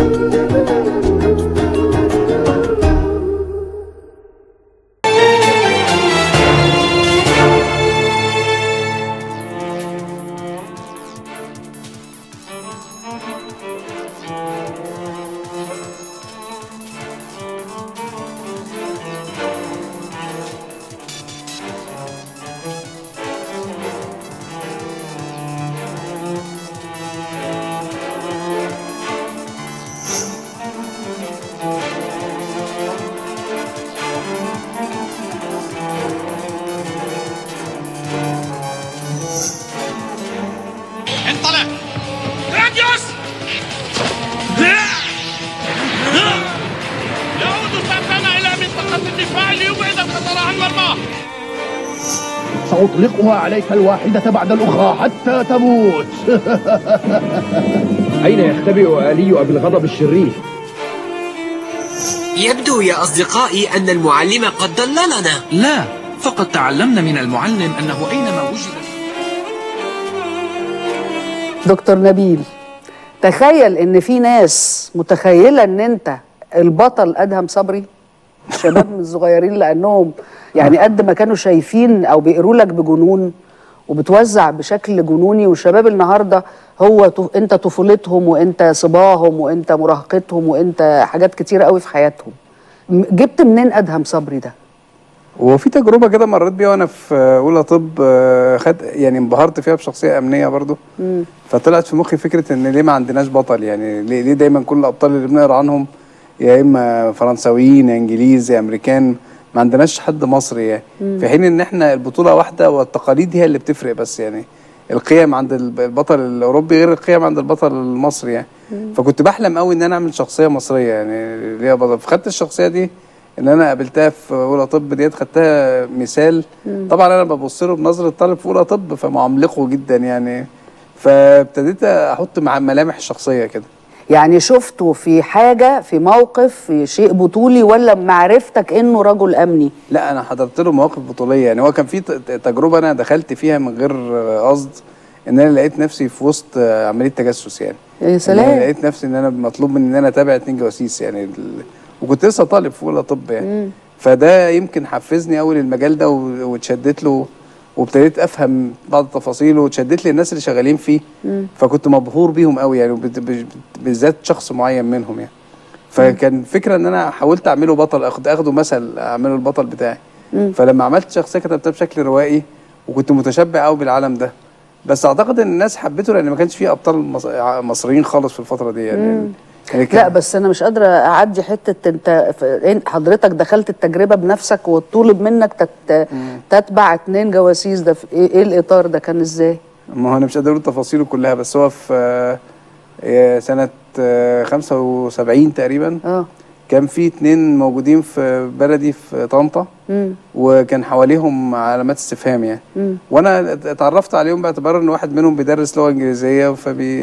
انطلق راديوس يعود ساكانا إلى منطقة الدفاع ليبعد الخطر عن مرماه سأطلقها عليك الواحدة بعد الأخرى حتى تموت أين يختبئ آلي أبي الغضب الشرير؟ يبدو يا أصدقائي أن المعلم قد ضللنا لا فقد تعلمنا من المعلم أنه أينما وجد دكتور نبيل تخيل ان في ناس متخيله ان انت البطل ادهم صبري الشباب الصغيرين لانهم يعني قد ما كانوا شايفين او بيقروا لك بجنون وبتوزع بشكل جنوني والشباب النهارده هو طف... انت طفولتهم وانت صباهم وانت مراهقتهم وانت حاجات كتيره قوي في حياتهم م- جبت منين ادهم صبري ده وفي تجربه كده مريت بيها وانا في اولى طب آه، خد يعني انبهرت فيها بشخصيه امنيه برضو فطلعت في مخي فكره ان ليه ما عندناش بطل يعني ليه, ليه دايما كل الابطال اللي بنقرا عنهم يا اما فرنساويين يا انجليز يا امريكان ما عندناش حد مصري يعني في حين ان احنا البطوله واحده والتقاليد هي اللي بتفرق بس يعني القيم عند الب- البطل الاوروبي غير القيم عند البطل المصري يعني فكنت بحلم قوي ان انا اعمل شخصيه مصريه يعني ليها بطل فخدت الشخصيه دي اللي انا قابلتها في اولى طب ديت خدتها مثال طبعا انا ببص له بنظره طالب في اولى طب فمعملقه جدا يعني فابتديت احط مع ملامح الشخصيه كده يعني شفته في حاجه في موقف في شيء بطولي ولا معرفتك انه رجل امني لا انا حضرت له مواقف بطوليه يعني هو كان في ت- ت- تجربه انا دخلت فيها من غير قصد ان انا لقيت نفسي في وسط عمليه تجسس يعني يا إن انا سلام لقيت نفسي ان انا مطلوب مني ان انا اتابع اتنين جواسيس يعني ال... وكنت لسه طالب في اولى طب يعني فده يمكن حفزني قوي للمجال ده و- واتشدت له وابتديت افهم بعض التفاصيل واتشدت لي الناس اللي شغالين فيه فكنت مبهور بيهم قوي يعني وبت- ب- بالذات شخص معين منهم يعني فكان فكره ان انا حاولت اعمله بطل اخد اخده مثل اعمله البطل بتاعي فلما عملت شخصيه كتبتها بشكل روائي وكنت متشبع قوي بالعالم ده بس اعتقد ان الناس حبته لان ما كانش فيه ابطال مص- مصريين خالص في الفتره دي يعني, يعني كان- لا بس انا مش قادره اعدي حته انت ف- إن- حضرتك دخلت التجربه بنفسك وطولب منك تت... تتبع اتنين جواسيس ده في ايه, إيه الاطار ده كان ازاي ما هو انا مش قادر اقول تفاصيله كلها بس هو في آه، آه، سنه آه، 75 تقريبا اه كان في اتنين موجودين في بلدي في طنطا مم. وكان حواليهم علامات استفهام يعني مم. وانا اتعرفت عليهم باعتبار ان واحد منهم بيدرس لغه انجليزيه فبي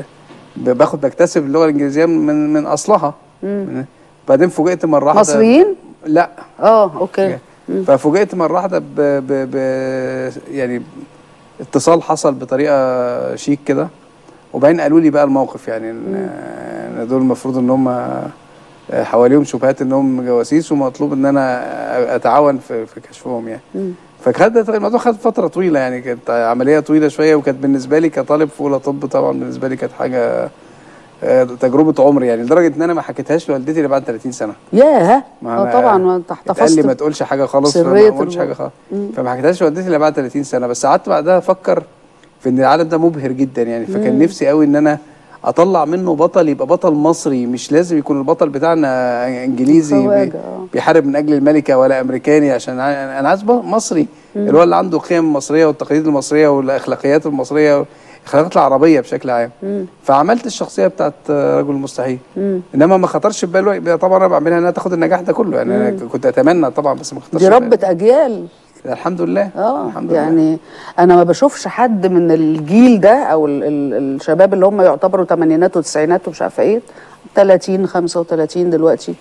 ب- باخد بكتسب اللغه الانجليزيه من من اصلها من- بعدين فوجئت مره واحده مصريين لا اه اوكي ففوجئت مره واحده ب... ب... ب... يعني اتصال حصل بطريقه شيك كده وبعدين قالوا لي بقى الموقف يعني ان إن دول المفروض ان هم حواليهم شبهات انهم جواسيس ومطلوب ان انا اتعاون في, في كشفهم يعني فخد الموضوع خد فتره طويله يعني كانت عمليه طويله شويه وكانت بالنسبه لي كطالب في اولى طب طبعا بالنسبه لي كانت حاجه آه، تجربه عمر يعني لدرجه ان انا ما حكيتهاش لوالدتي الا بعد 30 سنه ياه ما اه أنا- طبعا ما انت قال لي ما احتفظت تقولش حاجه خالص فما سرية قلتش الموضوع. حاجه خالص فما حكيتهاش لوالدتي الا بعد 30 سنه بس قعدت بعدها افكر في ان العالم ده مبهر جدا يعني فكان نفسي قوي ان انا اطلع منه بطل يبقى بطل مصري مش لازم يكون البطل بتاعنا انجليزي بي- خواجة، آه. بيحارب من اجل الملكه ولا امريكاني عشان ع- انا عايز ب- مصري اللي هو اللي عنده القيم المصريه والتقاليد المصريه والاخلاقيات المصريه الاخلاقيات العربيه بشكل عام فعملت الشخصيه بتاعت رجل مستحيل انما ما خطرش في بالي طبعا انا بعملها انها تاخد النجاح ده كله يعني انا كنت اتمنى طبعا بس ما خطرش دي في بالي. ربة اجيال الحمد لله اه الحمد لله يعني انا ما بشوفش حد من الجيل ده او ال ال الشباب اللي هم يعتبروا تمانينات وتسعينات ومش عارفه ايه 30 35 دلوقتي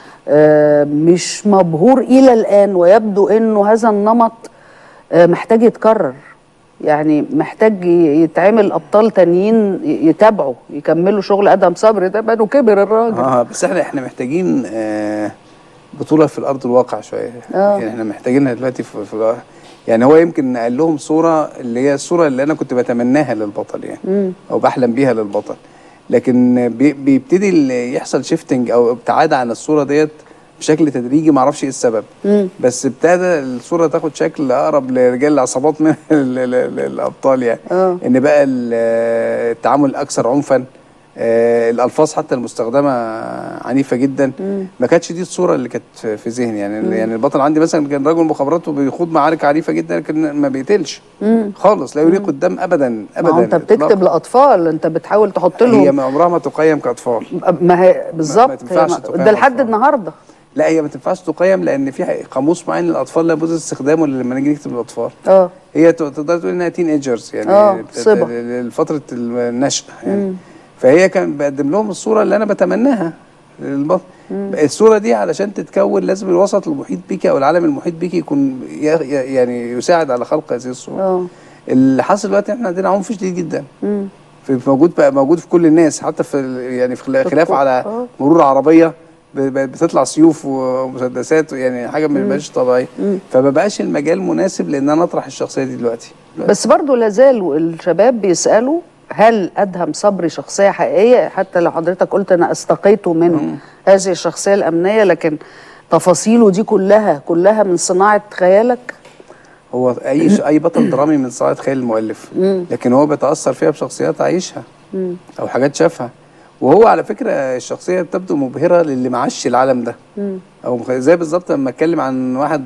آه مش مبهور الى الان ويبدو انه هذا النمط آه محتاج يتكرر يعني محتاج ي- يتعمل ابطال تانيين ي- يتابعوا يكملوا شغل ادهم صبري ده بقى كبر الراجل اه بس احنا احنا محتاجين آه بطوله في الارض الواقع شويه آه. يعني احنا محتاجينها دلوقتي في, في يعني هو يمكن نقل لهم صوره اللي هي الصوره اللي انا كنت بتمناها للبطل يعني او بحلم بيها للبطل لكن بي بيبتدي ال- يحصل شيفتنج او ابتعاد عن الصوره ديت بشكل تدريجي ما اعرفش ايه السبب بس ابتدى الصوره تاخد شكل اقرب لرجال العصابات من ال- ال- ال- الابطال يعني آه. ان بقى ال- التعامل اكثر عنفا آه، الالفاظ حتى المستخدمه عنيفه جدا ما كانتش دي الصوره اللي كانت في في ذهني يعني يعني البطل عندي مثلا كان رجل مخابرات وبيخوض معارك عنيفه جدا لكن ما بيقتلش خالص لا يريق الدم ابدا ما ابدا هو انت بتكتب إطلاقاً. لاطفال انت بتحاول تحط هي لهم ما عمرها ما تقيم كاطفال ما هي بالظبط هي تنفعش ما- تقيم ده لحد أطفال. النهارده لا هي ما تنفعش تقيم لان في قاموس معين للاطفال لابد استخدامه لما نيجي نكتب الاطفال اه هي ت- تقدر تقول انها تين ايجرز يعني آه، بت- صبا. ل- لفتره النشأ يعني فهي كان بقدم لهم الصوره اللي انا بتمناها للبطل الصوره دي علشان تتكون لازم الوسط المحيط بيكي او العالم المحيط بيكي يكون ي- ي- يعني يساعد على خلق هذه الصوره اه اللي حاصل دلوقتي احنا عندنا عنف شديد جدا في في موجود بقى موجود في كل الناس حتى في ال- يعني في خلا- خلاف الكو- على آه. مرور عربيه ب- ب- بتطلع سيوف ومسدسات يعني حاجه ما بقاش طبيعيه فما بقاش المجال مناسب لان انا اطرح الشخصيه دي دلوقتي بس برضو لازال الشباب بيسالوا هل ادهم صبري شخصيه حقيقيه حتى لو حضرتك قلت انا استقيته من هذه الشخصيه الامنيه لكن تفاصيله دي كلها كلها من صناعه خيالك هو اي ش- اي بطل درامي من صناعه خيال المؤلف لكن هو بيتاثر فيها بشخصيات عايشها او حاجات شافها وهو على فكره الشخصيه بتبدو مبهره للي معاش العالم ده او مخ- زي بالظبط لما اتكلم عن واحد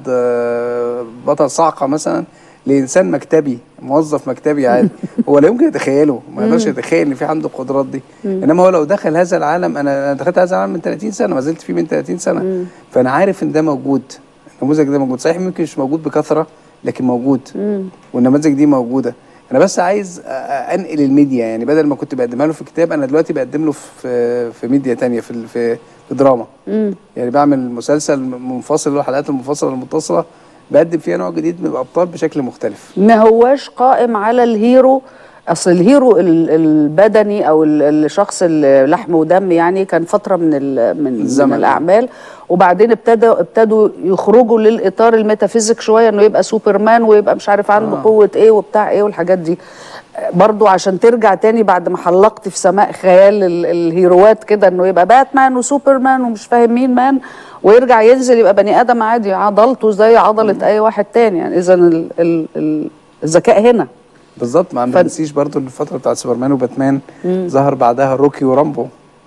آه، بطل صعقه مثلا لانسان مكتبي موظف مكتبي عادي هو لا يمكن يتخيله ما يقدرش يتخيل ان في عنده القدرات دي انما هو لو دخل هذا العالم انا أنا دخلت هذا العالم من 30 سنه ما زلت فيه من 30 سنه فانا عارف ان ده موجود النموذج ده موجود صحيح ممكن مش موجود بكثره لكن موجود والنماذج دي موجوده انا بس عايز أ- أ- انقل الميديا يعني بدل ما كنت بقدمها له في كتاب انا دلوقتي بقدم له في في ميديا تانية في ال- في, في دراما يعني بعمل مسلسل منفصل له الحلقات المنفصله المتصله بقدم فيها نوع جديد من الابطال بشكل مختلف ما هواش قائم على الهيرو اصل الهيرو ال- البدني او ال- الشخص اللي لحم ودم يعني كان فتره من ال- من, الزمن. من الاعمال وبعدين ابتدوا ابتدوا يخرجوا للاطار الميتافيزيك شويه انه يبقى سوبرمان ويبقى مش عارف عنده آه. قوه ايه وبتاع ايه والحاجات دي برضو عشان ترجع تاني بعد ما حلقت في سماء خيال ال- الهيروات كده انه يبقى باتمان وسوبرمان ومش فاهم مين مان ويرجع ينزل يبقى بني ادم عادي عضلته زي عضله اي واحد تاني يعني اذا ال- ال- ال- الذكاء هنا بالظبط ما ف- بنسيش برضو الفتره بتاعت سوبرمان وباتمان ظهر بعدها روكي ورامبو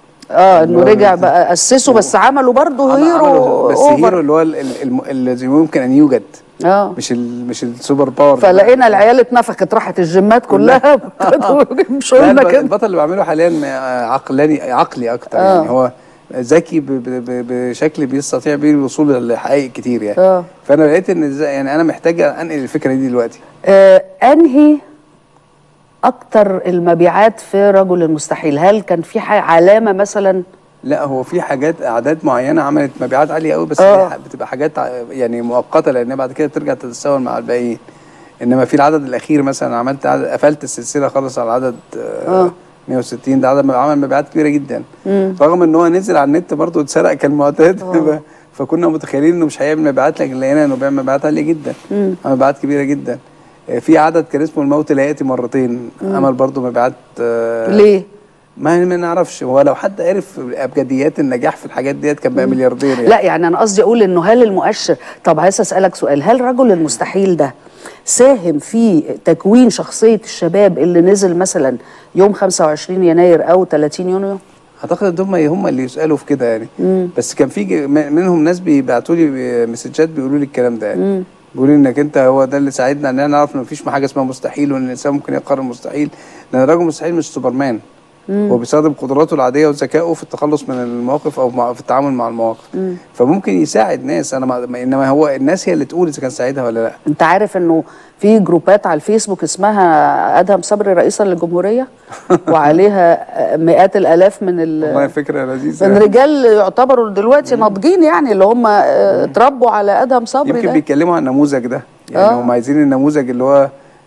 اه انه هو رجع ال- بقى اسسه بس عملوا برضه عمل- هيرو عملوا- بس أوفر. هيرو اللي هو ال- ال- الم- الذي يمكن ان يوجد اه مش ال مش السوبر باور فلقينا العيال اتنفخت راحت الجيمات كلها ابتدوا يمشوا لا، لنا الب- كده البطل اللي بعمله حاليا آه، عقلاني عقلي اكتر آه. يعني هو ذكي ب- ب- ب- بشكل بيستطيع بيه الوصول لحقائق كتير يعني آه. فانا لقيت ان إزاي- يعني انا محتاج انقل الفكره دي دلوقتي آه انهي اكتر المبيعات في رجل المستحيل هل كان في حاجة علامه مثلا لا هو في حاجات اعداد معينه عملت مبيعات عاليه قوي بس آه. دي ح- بتبقى حاجات ع- يعني مؤقته لان بعد كده بترجع تتساوى مع الباقيين انما في العدد الاخير مثلا عملت عدد قفلت السلسله خالص على عدد آه. 160 ده عدد عمل مبيعات كبيره جدا رغم ان هو نزل على النت برضه اتسرق كالمعتاد فكنا متخيلين انه مش هيعمل مبيعات لكن لقينا انه بيعمل مبيعات عاليه جدا عمل مبيعات كبيره جدا آه، في عدد كان اسمه الموت لا ياتي مرتين عمل برضه مبيعات آه، ليه ما ما نعرفش هو لو حد عرف ابجديات النجاح في الحاجات ديت كان بقى ملياردير يعني لا يعني انا قصدي اقول انه هل المؤشر طب عايز اسالك سؤال هل رجل المستحيل ده ساهم في تكوين شخصيه الشباب اللي نزل مثلا يوم 25 يناير او 30 يونيو اعتقد ان هم هم اللي يسالوا في كده يعني بس كان في ج- م- منهم ناس بيبعتوا لي مسجات بيقولوا لي الكلام ده يعني بيقولوا لي انك انت هو ده اللي ساعدنا ان احنا نعرف ان مفيش حاجه اسمها مستحيل وان الانسان ممكن يقرر المستحيل لان الراجل المستحيل مش سوبرمان هو بيستخدم قدراته العاديه وذكائه في التخلص من المواقف او مع في التعامل مع المواقف فممكن يساعد ناس انا ما ما- انما هو الناس هي اللي تقول اذا كان ساعدها ولا لا انت عارف انه في جروبات على الفيسبوك اسمها ادهم صبري رئيسا للجمهوريه وعليها مئات الالاف من والله ال فكره من لذيذه رجال يعتبروا دلوقتي ناضجين يعني اللي هم اه، اتربوا على ادهم صبري يمكن ده بيتكلموا عن النموذج ده يعني آه. هم عايزين النموذج اللي هو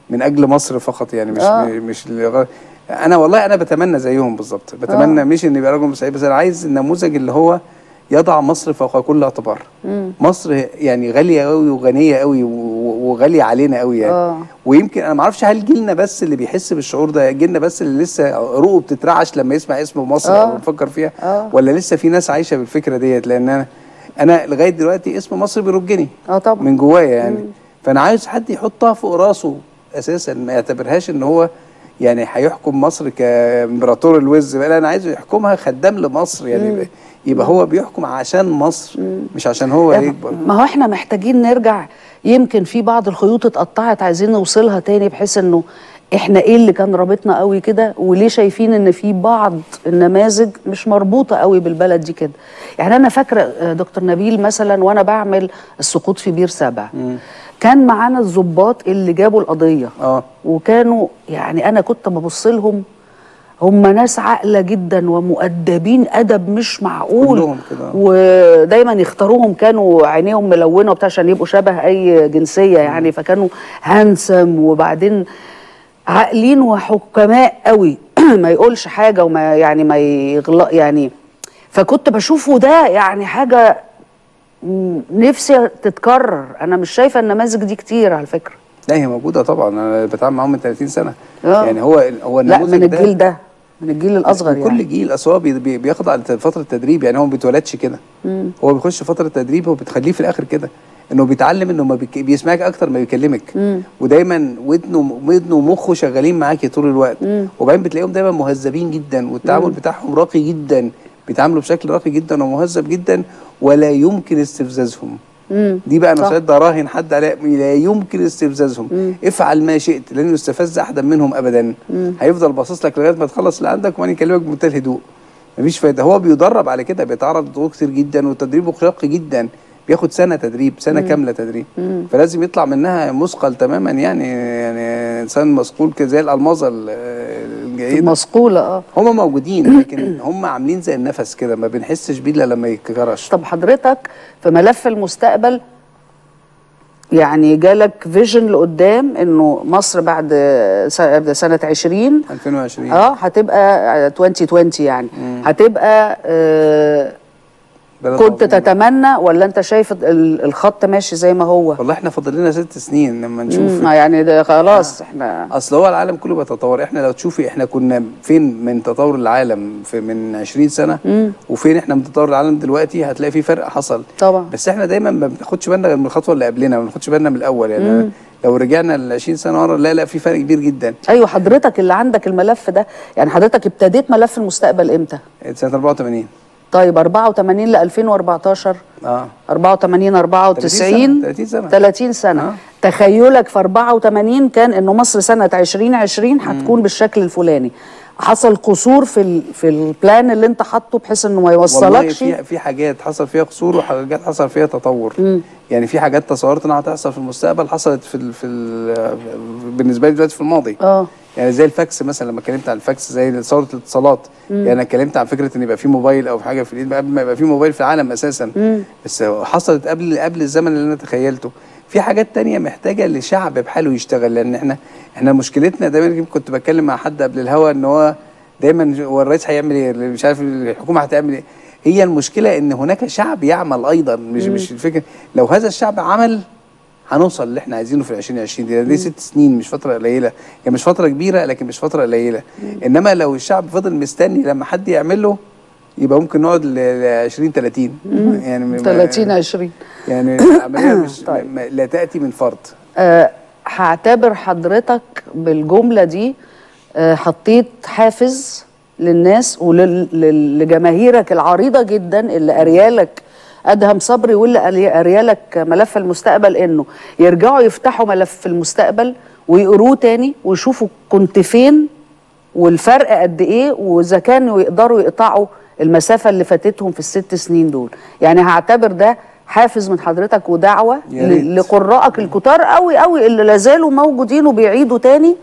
من اجل مصر فقط يعني مش آه. مش لغ- انا والله انا بتمنى زيهم بالظبط بتمنى مش ان يبقى رجل سعيد بس انا عايز النموذج اللي هو يضع مصر فوق كل اعتبار مصر يعني غاليه قوي وغنيه قوي و- و- وغاليه علينا قوي يعني آه. ويمكن انا ما اعرفش هل جيلنا بس اللي بيحس بالشعور ده جيلنا بس اللي لسه روقه بتترعش لما يسمع اسم مصر آه. او بيفكر فيها آه. ولا لسه في ناس عايشه بالفكره ديت لان انا انا لغايه دلوقتي اسم مصر بيرجني اه طبعا من جوايا يعني فانا عايز حد يحطها فوق راسه اساسا ما يعتبرهاش ان هو يعني هيحكم مصر كامبراطور الوز لا انا عايزه يحكمها خدام لمصر يعني يبقى, يبقى هو بيحكم عشان مصر مش عشان هو يكبر ما هو احنا محتاجين نرجع يمكن في بعض الخيوط اتقطعت عايزين نوصلها تاني بحيث انه احنا ايه اللي كان رابطنا قوي كده وليه شايفين ان في بعض النماذج مش مربوطه قوي بالبلد دي كده يعني انا فاكره آه، دكتور نبيل مثلا وانا بعمل السقوط في بير سبع كان معانا الضباط اللي جابوا القضيه اه وكانوا يعني انا كنت ببص لهم هم ناس عاقله جدا ومؤدبين ادب مش معقول كلهم كده. ودايما يختاروهم كانوا عينيهم ملونه وبتاع عشان يبقوا شبه اي جنسيه يعني فكانوا هانسم وبعدين عاقلين وحكماء قوي ما يقولش حاجه وما يعني ما يغلق يعني فكنت بشوفه ده يعني حاجه م- نفسي تتكرر انا مش شايفه النماذج دي كتير على فكره لا هي موجوده طبعا انا بتعامل معاهم من 30 سنه آه. يعني هو هو لا النموذج من ده الجيل ده من الجيل الاصغر كل يعني جيل اصل هو بي- بي- بيخضع لفتره تدريب يعني هو ما بيتولدش كده هو بيخش فتره تدريب وبتخليه في الاخر كده انه بيتعلم انه ما بيك... بيسمعك اكتر ما بيكلمك ودايما ودنه ودنه ومخه شغالين معاكي طول الوقت وبعدين بتلاقيهم دايما مهذبين جدا والتعامل بتاعهم راقي جدا بيتعاملوا بشكل راقي جدا ومهذب جدا ولا يمكن استفزازهم دي بقى انا صح. ساعات اراهن حد على لا يمكن استفزازهم افعل ما شئت لن يستفز احدا منهم ابدا هيفضل باصص لك لغايه ما تخلص اللي عندك وبعدين يكلمك بمنتهى الهدوء مفيش فايده هو بيدرب على كده بيتعرض لضغوط كتير جدا وتدريبه شاق جدا بياخد سنه تدريب سنه كامله تدريب فلازم يطلع منها مثقل تماما يعني يعني انسان مثقول كده زي الالماظه ال- الجيده مسقوله اه هم موجودين لكن هم عاملين زي النفس كده ما بنحسش بيه الا لما يتجرش طب حضرتك في ملف المستقبل يعني جالك فيجن لقدام انه مصر بعد س- سنه 20 2020 اه هتبقى 2020 يعني هتبقى آه بلد كنت عظيمة. تتمنى ولا انت شايف ال- الخط ماشي زي ما هو والله احنا فاضل لنا ست سنين لما نشوف مم، يعني ده خلاص احنا اصل هو العالم كله بيتطور احنا لو تشوفي احنا كنا فين من تطور العالم في من 20 سنه وفين احنا من تطور العالم دلوقتي هتلاقي في فرق حصل طبعا بس احنا دايما ما بناخدش بالنا غير من الخطوه اللي قبلنا ما بناخدش بالنا من الاول يعني لو رجعنا ل 20 سنه ورا لا لا في فرق كبير جدا ايوه حضرتك اللي عندك الملف ده يعني حضرتك ابتديت ملف المستقبل امتى سنه 84 طيب 84 ل 2014 اه 84 94 30 سنة. 30 سنه آه. تخيلك في 84 كان انه مصر سنه 2020 هتكون بالشكل الفلاني حصل قصور في ال... في البلان اللي انت حاطه بحيث انه ما والله يوصلكش في في حاجات حصل فيها قصور وحاجات حصل فيها تطور يعني في حاجات تصورت انها هتحصل في المستقبل حصلت في ال في ال بالنسبه لي دلوقتي في الماضي اه يعني زي الفاكس مثلا لما اتكلمت عن الفاكس زي ثوره الاتصالات يعني انا اتكلمت عن فكره ان يبقى في موبايل او حاجه في الايد قبل ما يبقى في موبايل في العالم اساسا بس حصلت قبل قبل الزمن اللي انا تخيلته في حاجات تانية محتاجة لشعب بحاله يشتغل لأن احنا احنا مشكلتنا دايما كنت بتكلم مع حد قبل الهوا ان هو دايما هو الرئيس هيعمل ايه اللي مش عارف الحكومة هتعمل ايه هي المشكلة ان هناك شعب يعمل ايضا مش مش الفكرة لو هذا الشعب عمل هنوصل اللي احنا عايزينه في ال 2020 دي دي ست سنين مش فتره قليله هي مش فتره كبيره لكن مش فتره قليله انما لو الشعب فضل مستني لما حد يعمل له يبقى ممكن نقعد ل 20 30 يعني ما- 30 20 يعني العمليه مش طيب. ما- لا تاتي من فرد آه، هعتبر حضرتك بالجملة دي آه، حطيت حافز للناس ولجماهيرك العريضة جدا اللي قريالك أدهم صبري واللي قري- قريالك ملف المستقبل إنه يرجعوا يفتحوا ملف المستقبل ويقروه تاني ويشوفوا كنت فين والفرق قد ايه واذا كانوا يقدروا يقطعوا المسافه اللي فاتتهم في الست سنين دول يعني هعتبر ده حافز من حضرتك ودعوه يا ريت. ل- لقرائك الكتار قوي قوي اللي لازالوا موجودين وبيعيدوا تاني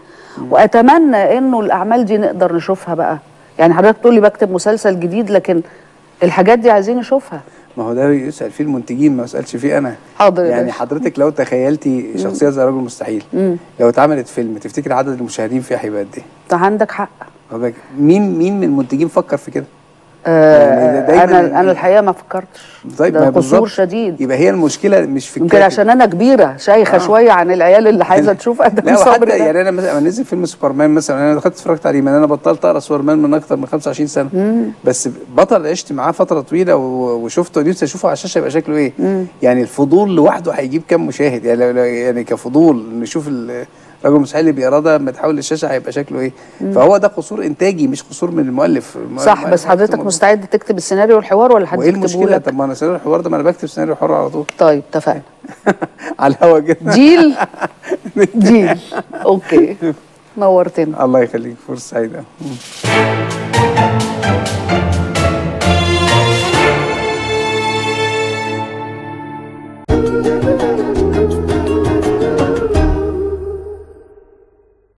واتمنى انه الاعمال دي نقدر نشوفها بقى يعني حضرتك تقول لي بكتب مسلسل جديد لكن الحاجات دي عايزين نشوفها ما هو ده يسال فيه المنتجين ما يسالش فيه انا حاضر يا يعني باشا. حضرتك لو تخيلتي شخصيه زي رجل مستحيل لو اتعملت فيلم تفتكر عدد المشاهدين فيها هيبقى قد ايه؟ انت عندك حق واخد بالك؟ مين مين من المنتجين فكر في كده؟ آه يعني دايماً انا ال- انا الحقيقه ما فكرتش طيب ده ما قصور بالظبط. شديد يبقى هي المشكله مش في يمكن الكاتب. عشان انا كبيره شايخه شويه عن العيال اللي عايزه تشوف ادم لا وحتى صبري ده. يعني انا مثلا لما نزل فيلم سوبرمان مثلا انا دخلت اتفرجت عليه ما انا بطلت اقرا سوبرمان من اكتر من 25 سنه بس بطل عشت معاه فتره طويله و- وشفته نفسي اشوفه على الشاشه يبقى شكله ايه يعني الفضول لوحده هيجيب كام مشاهد يعني لو- لو- يعني كفضول نشوف ال- الراجل المستحيل اللي بيقراه ده لما تحول للشاشه هيبقى شكله ايه فهو ده قصور انتاجي مش قصور من المؤلف صح المؤلف بس حضرتك هيكتبه. مستعد تكتب السيناريو والحوار ولا حد وايه يكتبه المشكله لك طب ما انا سيناريو الحوار ده ما انا بكتب سيناريو حر على طول طيب اتفقنا على الهوا كده ديل ديل اوكي نورتنا الله يخليك فرصه سعيده